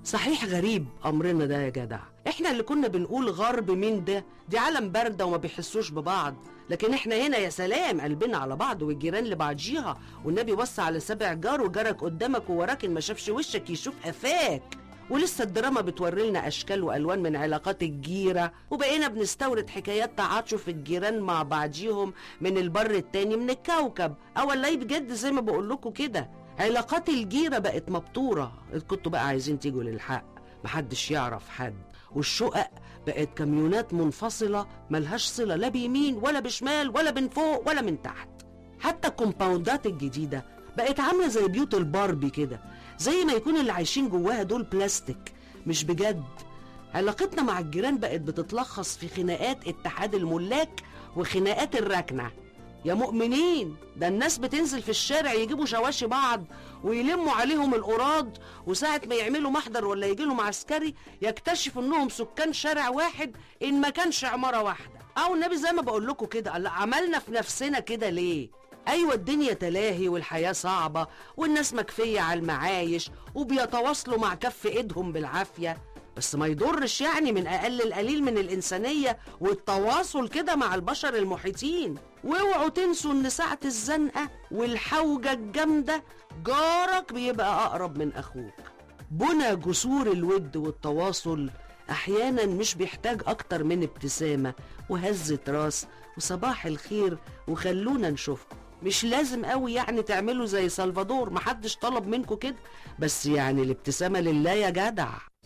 صحيح غريب امرنا ده يا جدع احنا اللي كنا بنقول غرب مين ده دي عالم باردة وما بيحسوش ببعض لكن احنا هنا يا سلام قلبنا على بعض والجيران لبعضيها والنبي وصى على سبع جار وجارك قدامك ووراك إن ما شافش وشك يشوف قفاك ولسه الدراما بتوري لنا اشكال والوان من علاقات الجيره وبقينا بنستورد حكايات تعاطف الجيران مع بعضيهم من البر التاني من الكوكب اه والله بجد زي ما بقول لكم كده علاقات الجيره بقت مبتوره كنتوا بقى عايزين تيجوا للحق محدش يعرف حد والشقق بقت كميونات منفصله ملهاش صله لا بيمين ولا بشمال ولا من فوق ولا من تحت حتى الكومباوندات الجديده بقت عامله زي بيوت الباربي كده زي ما يكون اللي عايشين جواها دول بلاستيك مش بجد علاقتنا مع الجيران بقت بتتلخص في خناقات اتحاد الملاك وخناقات الركنه يا مؤمنين ده الناس بتنزل في الشارع يجيبوا شواشي بعض ويلموا عليهم القراض وساعة ما يعملوا محضر ولا يجي لهم عسكري يكتشفوا انهم سكان شارع واحد ان ما كانش عمارة واحدة او النبي زي ما بقول لكم كده الله عملنا في نفسنا كده ليه ايوه الدنيا تلاهي والحياة صعبة والناس مكفية على المعايش وبيتواصلوا مع كف ايدهم بالعافية بس ما يضرش يعني من اقل القليل من الانسانيه والتواصل كده مع البشر المحيطين واوعوا تنسوا ان ساعه الزنقه والحوجه الجامده جارك بيبقى اقرب من اخوك بنى جسور الود والتواصل احيانا مش بيحتاج اكتر من ابتسامه وهزه راس وصباح الخير وخلونا نشوفكم مش لازم قوي يعني تعملوا زي سلفادور محدش طلب منكم كده بس يعني الابتسامه لله يا جدع